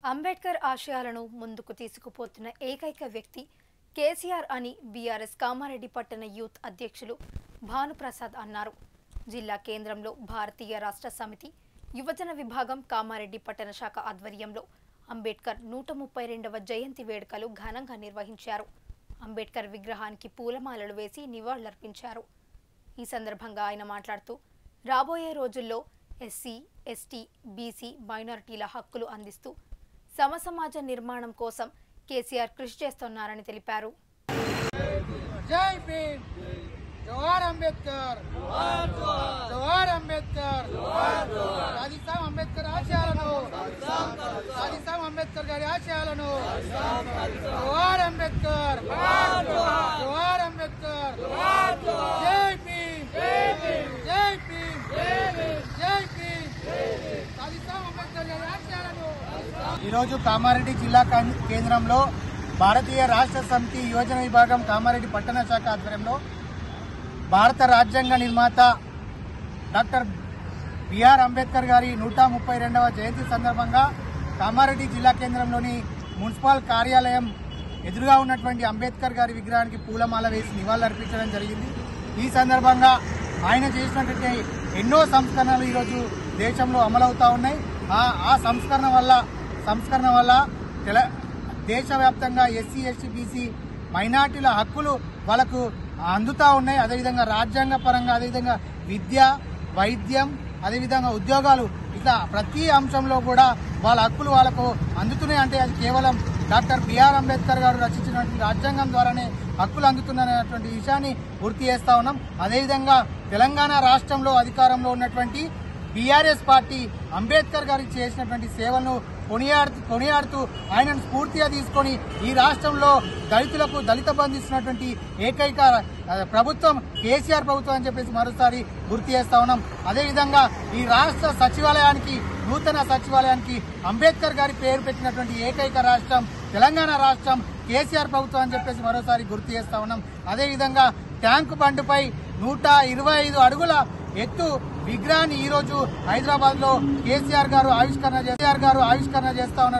అంబేద్కర్ ఆశయాలను ముందుకు తీసుకుపోతున్న ఏకైక వ్యక్తి కేసీఆర్ అని బీఆర్ఎస్ కామారెడ్డి పట్టణ యూత్ అధ్యక్షులు భానుప్రసాద్ అన్నారు జిల్లా కేంద్రంలో భారతీయ రాష్ట్ర సమితి యువజన విభాగం కామారెడ్డి పట్టణ శాఖ ఆధ్వర్యంలో అంబేద్కర్ నూట ముప్పై రెండవ జయంతి వేడుకలు ఘనంగా నిర్వహించారు అంబేద్కర్ విగ్రహానికి పూలమాలలు వేసి నివాళులర్పించారు ఈ సందర్భంగా ఆయన మాట్లాడుతూ రాబోయే రోజుల్లో ఎస్సీ ఎస్టీ బీసీ మైనారిటీల హక్కులు అందిస్తూ సమసమాజ నిర్మాణం కోసం కేసీఆర్ కృషి చేస్తున్నారని తెలిపారు జై భీమ్ జవహర్ అంబేద్కర్ జవహర్ అంబేద్కర్ సాధిస్తాం అంబేద్కర్ ఆశయాలను సాధిస్తాం అంబేద్కర్ గారి ఆశయాలను జవహర్ అంబేద్కర్ జవహర్ అంబేద్కర్ జై భీమ్ జై భీమ్ జై భీమ్ సాధిస్తాం అంబేద్కర్ గారి ఆశయాలను ఈరోజు కామారెడ్డి జిల్లా కం- కేంద్రంలో భారతీయ రాష్ట్ర సమితి యువజన విభాగం కామారెడ్డి పట్టణ శాఖ ఆధ్వర్యంలో భారత రాజ్యాంగ నిర్మాత డాక్టర్ బిఆర్ అంబేద్కర్ గారి నూట ముప్పై రెండవ జయంతి సందర్భంగా కామారెడ్డి జిల్లా కేంద్రంలోని మున్సిపల్ కార్యాలయం ఎదురుగా ఉన్నటువంటి అంబేద్కర్ గారి విగ్రహానికి పూలమాల వేసి నివాళులర్పించడం జరిగింది ఈ సందర్భంగా ఆయన చేసినటువంటి ఎన్నో సంస్కరణలు ఈరోజు దేశంలో అమలవుతా ఉన్నాయి ఆ ఆ సంస్కరణ వల్ల సంస్కరణ వల్ల తెల దేశవ్యాప్తంగా ఎస్సీ ఎస్టీ బీసీ మైనార్టీల హక్కులు వాళ్ళకు అందుతా ఉన్నాయి అదేవిధంగా రాజ్యాంగ పరంగా అదేవిధంగా విద్య వైద్యం అదేవిధంగా ఉద్యోగాలు ఇట్లా ప్రతి అంశంలో కూడా వాళ్ళ హక్కులు వాళ్ళకు అందుతున్నాయి అంటే అది కేవలం డాక్టర్ బిఆర్ అంబేద్కర్ గారు రచించినటువంటి రాజ్యాంగం ద్వారానే హక్కులు అందుతున్నాయనేటువంటి విషయాన్ని గుర్తు చేస్తా ఉన్నాం అదేవిధంగా తెలంగాణ రాష్ట్రంలో అధికారంలో ఉన్నటువంటి బీఆర్ఎస్ పార్టీ అంబేద్కర్ గారికి చేసినటువంటి సేవలను కొనియాడుతూ కొనియాడుతూ ఆయనను స్ఫూర్తిగా తీసుకొని ఈ రాష్ట్రంలో దళితులకు దళిత బంధు ఇస్తున్నటువంటి ఏకైక ఆ, ప్రభుత్వం కేసీఆర్ ప్రభుత్వం అని చెప్పేసి మరోసారి గుర్తు చేస్తా ఉన్నాం అదేవిధంగా ఈ రాష్ట్ర సచివాలయానికి నూతన సచివాలయానికి అంబేద్కర్ గారి పేరు పెట్టినటువంటి ఏకైక రాష్ట్రం తెలంగాణ రాష్ట్రం కేసీఆర్ ప్రభుత్వం అని చెప్పేసి మరోసారి గుర్తు చేస్తా ఉన్నాం అదేవిధంగా ట్యాంకు బండుపై నూట ఇరవై ఐదు అడుగుల ఎత్తు విగ్రహాన్ని ఈ రోజు హైదరాబాద్ లో కేసీఆర్ గారు ఆవిష్కరణ కేసీఆర్ గారు ఆవిష్కరణ చేస్తా ఉన్నారు